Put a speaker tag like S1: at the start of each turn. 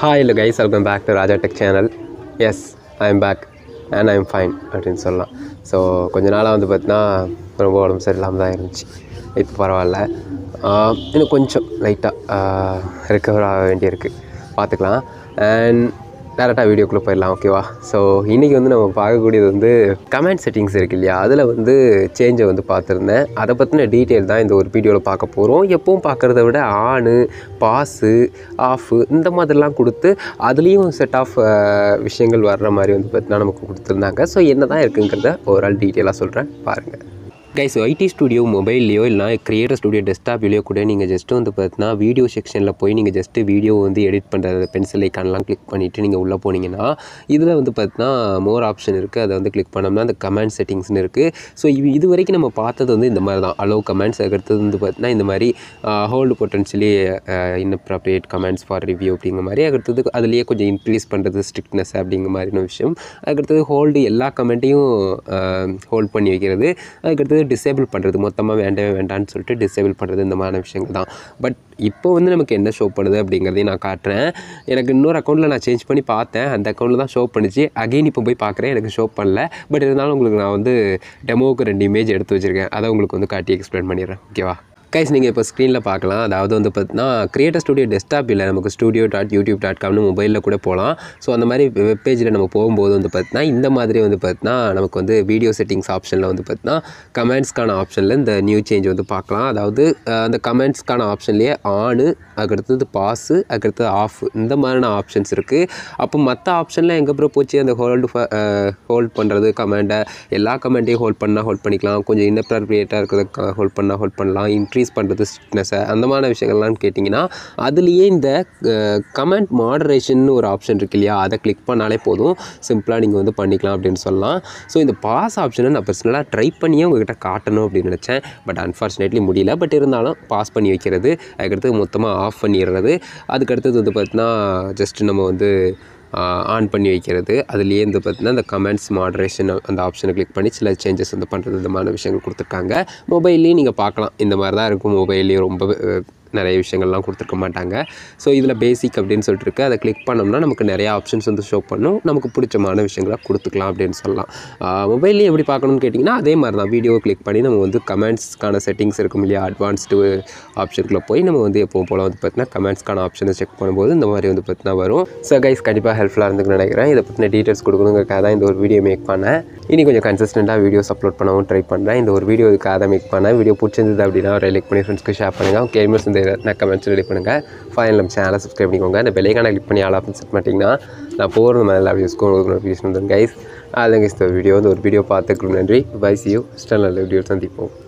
S1: hi இல்லை guys welcome back to Raja tech channel yes I am back and I am fine அப்படின்னு சொல்லலாம் so கொஞ்ச நாளாக வந்து பார்த்தீங்கன்னா ரொம்ப உடம்பு சரியில்லாமல் தான் இருந்துச்சு இப்போ பரவாயில்ல ஆஹ் இன்னும் கொஞ்சம் லைட்டாக ரெக்கவர் ஆக வேண்டியிருக்கு பார்த்துக்கலாம் அண்ட் டேரெக்டாக வீடியோக்குள்ளே போயிடலாம் ஓகேவா ஸோ இன்றைக்கி வந்து நம்ம பார்க்கக்கூடியது வந்து கமெண்ட் செட்டிங்ஸ் இருக்கு இல்லையா அதில் வந்து சேஞ்சை வந்து பார்த்துருந்தேன் அதை பற்றின டீட்டெயில் தான் இந்த ஒரு வீடியோவில் பார்க்க போகிறோம் எப்பவும் பார்க்குறத விட ஆனு பாஸு ஆஃபு இந்த மாதிரிலாம் கொடுத்து அதுலேயும் செட் ஆஃப் விஷயங்கள் வர்ற மாதிரி வந்து பார்த்தீங்கன்னா நமக்கு கொடுத்துருந்தாங்க ஸோ என்ன தான் இருக்குங்கிறத ஓவரால் டீட்டெயிலாக சொல்கிறேன் பாருங்கள் கைஸ் ஐடி ஸ்டுடியோ மொபைல்லையோ இல்லைனா கிரியேட்டர் ஸ்டுடியோ டெஸ்க்டாப்லையோ கூட நீங்கள் ஜஸ்ட்டு வந்து பார்த்தீங்கன்னா வீடியோ செக்ஷனில் போய் நீங்கள் ஜஸ்ட்டு வீடியோ வந்து எடிட் பண்ணுற பென்சில் ஐக்கான்லாம் கிளிக் பண்ணிவிட்டு நீங்கள் உள்ளே போனீங்கன்னா இதில் வந்து பார்த்தீங்கன்னா மோர் ஆப்ஷன் இருக்குது அதை வந்து கிளிக் பண்ணோம்னா அந்த கமெண்ட் செட்டிங்ஸ்னு இருக்குது ஸோ இது இது வரைக்கும் நம்ம பார்த்தது வந்து இந்த மாதிரி தான் அலோ கமெண்ட்ஸ் அடுத்தது வந்து பார்த்தீங்கன்னா இந்த மாதிரி hold potentially inappropriate comments for review அப்படிங்கிற மாதிரி அடுத்தது அதுலேயே கொஞ்சம் இன்க்ரீஸ் பண்ணுறது ஸ்ட்ரிக்ட்னஸ் அப்படிங்கிற மாதிரின விஷயம் அதுக்கடுத்தது ஹோல்டு எல்லா கமெண்ட்டையும் ஹோல்ட் பண்ணி வைக்கிறது அதுக்கடுத்தது டிசேபிள் பண்ணுறது மொத்தமாக வேண்டவே வேண்டாம்னு சொல்லிட்டு டிசேபிள் பண்ணுறது இந்த மாதிரியான விஷயங்கள் தான் பட் இப்போ வந்து நமக்கு என்ன ஷோ பண்ணுது அப்படிங்கிறதையும் நான் காட்டுறேன் எனக்கு இன்னொரு அக்கௌண்ட்டில் நான் சேஞ்ச் பண்ணி பார்த்தேன் அந்த அக்கௌண்ட்டில் தான் ஷோ பண்ணிச்சு அகைன் இப்போ போய் பார்க்குறேன் எனக்கு ஷோ பண்ணல பட் இருந்தாலும் உங்களுக்கு நான் வந்து டெமோவுக்கு ரெண்டு இமேஜ் எடுத்து வச்சுருக்கேன் அதை உங்களுக்கு வந்து காட்டி எக்ஸ்பிளைன் பண்ணிடுறேன் ஓகேவா கைஸ் நீங்கள் இப்போ ஸ்க்ரீனில் பார்க்கலாம் அதாவது வந்து பார்த்தீங்கன்னா கிரியேட்டர் ஸ்டுடியோ டெஸ்க்டாப் இல்லை நமக்கு ஸ்டுடியோ டாட் யூடியூப் டாட் காம்னு மொபைலில் கூட போகலாம் ஸோ அந்த மாதிரி வெப் பேஜில் நம்ம போகும்போது வந்து பார்த்தீங்கன்னா இந்த மாதிரி வந்து பார்த்தீங்கன்னா நமக்கு வந்து வீடியோ செட்டிங்ஸ் ஆப்ஷனில் வந்து பார்த்தீங்கன்னா கமெண்ட்ஸ்க்கான ஆப்ஷனில் இந்த நியூ சேஞ்ச் வந்து பார்க்கலாம் அதாவது அஹ், அந்த கமெண்ட்ஸ்க்கான ஆப்ஷன்லேயே ஆனு அதுக்கடுத்தது பாஸு அதுக்கடுத்தது ஆஃப் இந்த மாதிரியான ஆப்ஷன்ஸ் இருக்குது அப்போ மற்ற ஆப்ஷனில் எங்கே அப்புறம் போச்சு அந்த ஹோல்டு ஹோல்ட் பண்ணுறது கமெண்டை எல்லா கமெண்ட்டையும் ஹோல்ட் பண்ணால் ஹோல்ட் பண்ணிக்கலாம் கொஞ்சம் இன்னப்ராப்ரியேட்டாக இருக்கிறத ஹோல்ட் பண்ணால் ஹோல்ட் பண்ணலாம் இன்க்ரீஸ் பண்ணுறது ஸ்ட்ரிக்னஸை அந்த மாதிரி விஷயங்கள்லாம் கேட்டிங்கன்னா அதுலேயே இந்த கமெண்ட் மாடரேஷன் ஒரு ஆப்ஷன் இருக்கு இல்லையா அதை கிளிக் பண்ணாலே போதும் சிம்பிளாக நீங்கள் வந்து பண்ணிக்கலாம் அப்படின்னு சொல்லலாம் ஸோ இந்த பாஸ் ஆப்ஷனை நான் பர்சனலாக ட்ரை பண்ணியே உங்ககிட்ட காட்டணும் அப்படின்னு நினச்சேன் பட் அன்ஃபார்ச்சுனேட்லி முடியல பட் இருந்தாலும் பாஸ் பண்ணி வைக்கிறது அதுக்கடுத்து மொத்தமாக ஆஃப் பண்ணிடுறது அதுக்கடுத்தது வந்து பார்த்தீங்கன்னா ஜஸ்ட் நம்ம வந்து ஆன் பண்ணி வைக்கிறது அதுலேயே வந்து பார்த்தீங்கன்னா இந்த கமெண்ட்ஸ் மாடரேஷன் அந்த ஆப்ஷனை கிளிக் பண்ணி சில சேஞ்சஸ் வந்து பண்ணுறது இந்த மாதிரி விஷயங்கள் கொடுத்துருக்காங்க மொபைல்லையும் நீங்கள் பார்க்கலாம் இந்த மாதிரி தான் இருக்கும் மொபைல்லையும் ரொம்ப அஹ், நிறைய விஷயங்கள்லாம் கொடுத்துருக்க மாட்டாங்க ஸோ இதில் பேசிக் அப்படின்னு சொல்லிட்டு இருக்கு அதை கிளிக் பண்ணோம்னா நமக்கு நிறைய ஆப்ஷன்ஸ் வந்து ஷோ பண்ணும் நமக்கு பிடிச்சமான விஷயங்களை கொடுத்துக்கலாம் அப்படின்னு சொல்லலாம் மொபைல்லையும் எப்படி பார்க்கணும்னு கேட்டிங்கன்னா அதே மாதிரி தான் வீடியோ கிளிக் பண்ணி நம்ம வந்து கமெண்ட்ஸ்க்கான செட்டிங்ஸ் இருக்கும் இல்லையா அட்வான்ஸ்டு ஆப்ஷனுக்குள்ளே போய் நம்ம வந்து எப்பவும் போல் வந்து பார்த்தீங்கன்னா கமெண்ட்ஸ்க்கான ஆப்ஷனை செக் பண்ணும்போது இந்த மாதிரி வந்து பார்த்தீங்கன்னா வரும் ஸோ கைஸ் கண்டிப்பாக ஹெல்ப்ஃபுல்லாக இருந்துக்குன்னு நினைக்கிறேன் இதை பற்றின டீட்டெயில்ஸ் கொடுக்கணுங்கிறக்காக தான் இந்த ஒரு வீடியோ மேக் பண்ணேன் இனி கொஞ்சம் கன்சிஸ்டண்ட்டாக வீடியோஸ் அப்லோட் பண்ணவும் ட்ரை பண்ணுறேன் இந்த ஒரு வீடியோ இதுக்காக தான் மேக் பண்ணேன் வீடியோ பிடிச்சிருந்தது அப்படின்னா ஒரு லைக் பண்ணி ஃப்ரெண்ட்ஸ்க்கு ஷேர் பண்ணுங்கள் கேமர்ஸ் இந்த நான் கமெண்ட்ஸ் ரெடி பண்ணுங்கள் ஃபைனல் நம்ம சேனலை சப்ஸ்கிரைப் பண்ணிக்கோங்க இந்த பெல்லைக்கான கிளிக் பண்ணி ஆல் ஆப்ஷன் செட் பண்ணிட்டீங்கன்னா நான் போகிற மாதிரி எல்லா வீடியோஸ்க்கும் உங்களுக்கு நோட்டிஃபிகேஷன் வந்துடும் கைஸ் அதுதான் guys இந்த வீடியோ வந்து ஒரு வீடியோ பார்த்துக்கு நன்றி பை சி யூ ஸ்டால் நல்ல வீடியோ சந்திப்போம்